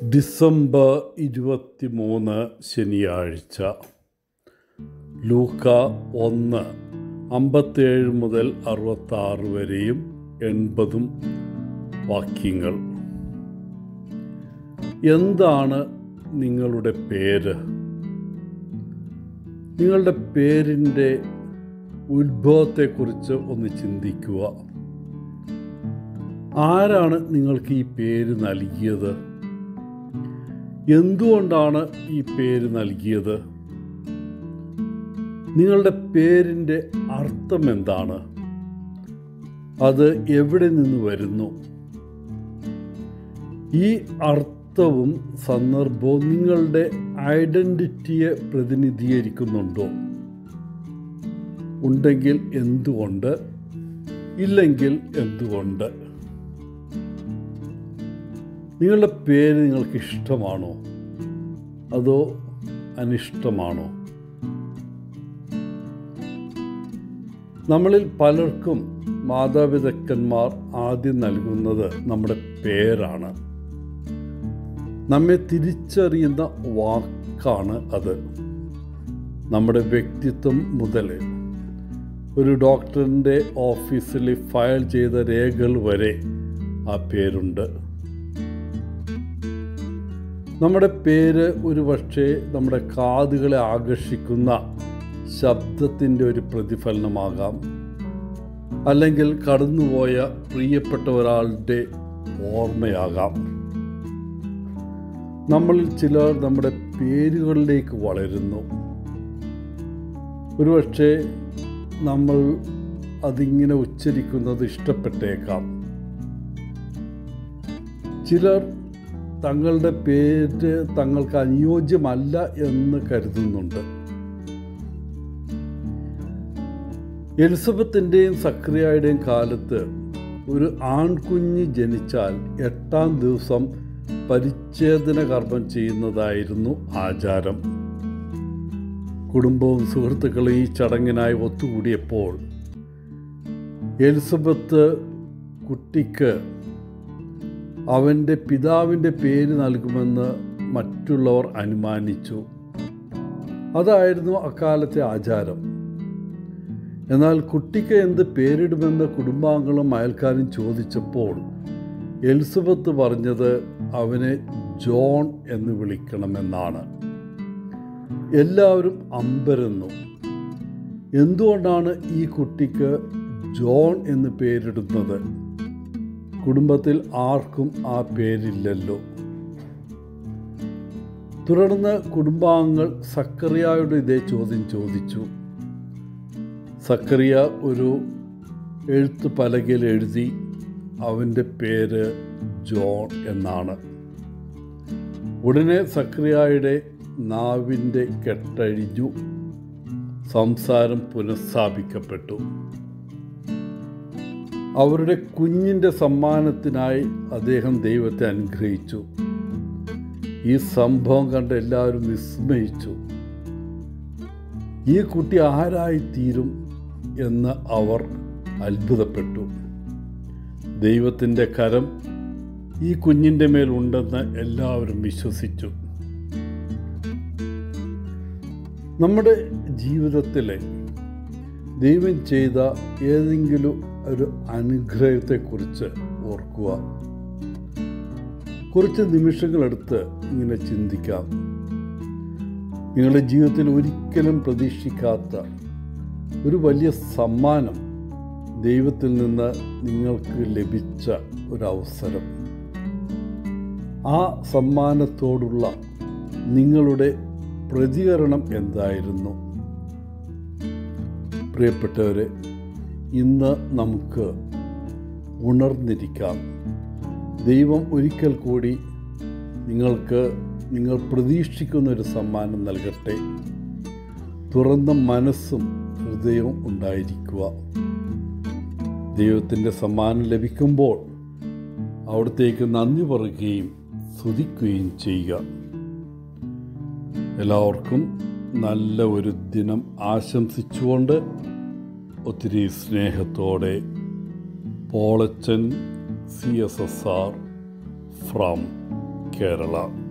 December ഇരുപത്തി മൂന്ന് ശനിയാഴ്ച ലൂക്ക ഒന്ന് അമ്പത്തേഴ് മുതൽ അറുപത്താറ് വരെയും എൺപതും വാക്യങ്ങൾ എന്താണ് നിങ്ങളുടെ പേര് നിങ്ങളുടെ പേരിൻ്റെ ഉത്ഭവത്തെക്കുറിച്ച് ഒന്ന് ചിന്തിക്കുക ആരാണ് നിങ്ങൾക്ക് ഈ പേര് നൽകിയത് എന്തുകൊണ്ടാണ് ഈ പേര് നൽകിയത് നിങ്ങളുടെ പേരിൻ്റെ അർത്ഥം എന്താണ് അത് എവിടെ നിന്ന് വരുന്നു ഈ അർത്ഥവും സന്ദർഭവും നിങ്ങളുടെ ഐഡൻറ്റിറ്റിയെ പ്രതിനിധീകരിക്കുന്നുണ്ടോ ഉണ്ടെങ്കിൽ എന്തുകൊണ്ട് ഇല്ലെങ്കിൽ എന്തുകൊണ്ട് നിങ്ങളുടെ പേര് നിങ്ങൾക്ക് ഇഷ്ടമാണോ അതോ അനിഷ്ടമാണോ നമ്മളിൽ പലർക്കും മാതാപിതാക്കന്മാർ ആദ്യം നൽകുന്നത് നമ്മുടെ പേരാണ് നമ്മെ തിരിച്ചറിയുന്ന വാക്കാണ് അത് നമ്മുടെ വ്യക്തിത്വം മുതൽ ഒരു ഡോക്ടറിൻ്റെ ഓഫീസിൽ ഫയൽ ചെയ്ത രേഖകൾ വരെ ആ പേരുണ്ട് നമ്മുടെ പേര് ഒരു പക്ഷേ നമ്മുടെ കാതുകളെ ആകർഷിക്കുന്ന ശബ്ദത്തിൻ്റെ ഒരു പ്രതിഫലനമാകാം അല്ലെങ്കിൽ കടന്നുപോയ പ്രിയപ്പെട്ട ഒരാളുടെ ഓർമ്മയാകാം നമ്മളിൽ ചിലർ നമ്മുടെ പേരുകളിലേക്ക് വളരുന്നു ഒരുപക്ഷെ നമ്മൾ അതിങ്ങനെ ഉച്ചരിക്കുന്നത് ഇഷ്ടപ്പെട്ടേക്കാം ചിലർ തങ്ങളുടെ പേര് തങ്ങൾക്ക് അനുയോജ്യമല്ല എന്ന് കരുതുന്നുണ്ട് എലിസബത്തിൻ്റെയും സക്രിയയുടെയും കാലത്ത് ഒരു ആൺകുഞ്ഞ് ജനിച്ചാൽ എട്ടാം ദിവസം പരിച്ഛേദന കർമ്മം ചെയ്യുന്നതായിരുന്നു ആചാരം കുടുംബവും സുഹൃത്തുക്കളും ഈ ചടങ്ങിനായി ഒത്തുകൂടിയപ്പോൾ എലിസബത്ത് കുട്ടിക്ക് അവൻ്റെ പിതാവിൻ്റെ പേര് നൽകുമെന്ന് മറ്റുള്ളവർ അനുമാനിച്ചു അതായിരുന്നു അക്കാലത്തെ ആചാരം എന്നാൽ കുട്ടിക്ക് എന്ത് പേരിടുമെന്ന് കുടുംബാംഗങ്ങളും അയൽക്കാരും ചോദിച്ചപ്പോൾ എലിസബത്ത് പറഞ്ഞത് അവനെ ജോൺ എന്ന് വിളിക്കണമെന്നാണ് എല്ലാവരും അമ്പരന്നു എന്തുകൊണ്ടാണ് ഈ കുട്ടിക്ക് ജോൺ എന്ന് പേരിടുന്നത് കുടുംബത്തിൽ ആർക്കും ആ പേരില്ലല്ലോ തുടർന്ന് കുടുംബാംഗങ്ങൾ സക്കറിയായോട് ഇതേ ചോദ്യം ചോദിച്ചു സക്കറിയ ഒരു എഴുത്ത് പലകയിൽ എഴുതി അവൻ്റെ പേര് ജോൺ എന്നാണ് ഉടനെ സക്രിയയുടെ നാവിൻ്റെ കെട്ടഴിഞ്ഞു സംസാരം പുനഃസ്ഥാപിക്കപ്പെട്ടു അവരുടെ കുഞ്ഞിൻ്റെ സമ്മാനത്തിനായി അദ്ദേഹം ദൈവത്തെ അനുഗ്രഹിച്ചു ഈ സംഭവം കണ്ട് എല്ലാവരും വിസ്മയിച്ചു ഈ കുട്ടി ആരായിത്തീരും എന്ന് അവർ അത്ഭുതപ്പെട്ടു ദൈവത്തിൻ്റെ കരം ഈ കുഞ്ഞിൻ്റെ മേൽ ഉണ്ടെന്ന് എല്ലാവരും വിശ്വസിച്ചു നമ്മുടെ ജീവിതത്തിലെ ദൈവം ചെയ്ത ഏതെങ്കിലും ഒരു അനുഗ്രഹത്തെക്കുറിച്ച് ഓർക്കുക കുറച്ച് നിമിഷങ്ങളെടുത്ത് ഇങ്ങനെ ചിന്തിക്കാം നിങ്ങളുടെ ജീവിതത്തിൽ ഒരിക്കലും പ്രതീക്ഷിക്കാത്ത ഒരു വലിയ സമ്മാനം ദൈവത്തിൽ നിന്ന് നിങ്ങൾക്ക് ലഭിച്ച ഒരവസരം ആ സമ്മാനത്തോടുള്ള നിങ്ങളുടെ പ്രതികരണം എന്തായിരുന്നു പ്രിയപ്പെട്ടവരെ ഇന്ന് നമുക്ക് ഉണർന്നിരിക്കാം ദൈവം ഒരിക്കൽ കൂടി നിങ്ങൾക്ക് നിങ്ങൾ പ്രതീക്ഷിക്കുന്ന ഒരു സമ്മാനം നൽകട്ടെ തുറന്ന മനസ്സും ഹൃദയവും ഉണ്ടായിരിക്കുക ദൈവത്തിൻ്റെ സമ്മാനം ലഭിക്കുമ്പോൾ അവിടത്തേക്ക് നന്ദി പറയുകയും സ്തുതിക്കുകയും ചെയ്യുക എല്ലാവർക്കും നല്ല ഒരു ദിനം ആശംസിച്ചുകൊണ്ട് ഒത്തിരി സ്നേഹത്തോടെ Polachan C S S R from Kerala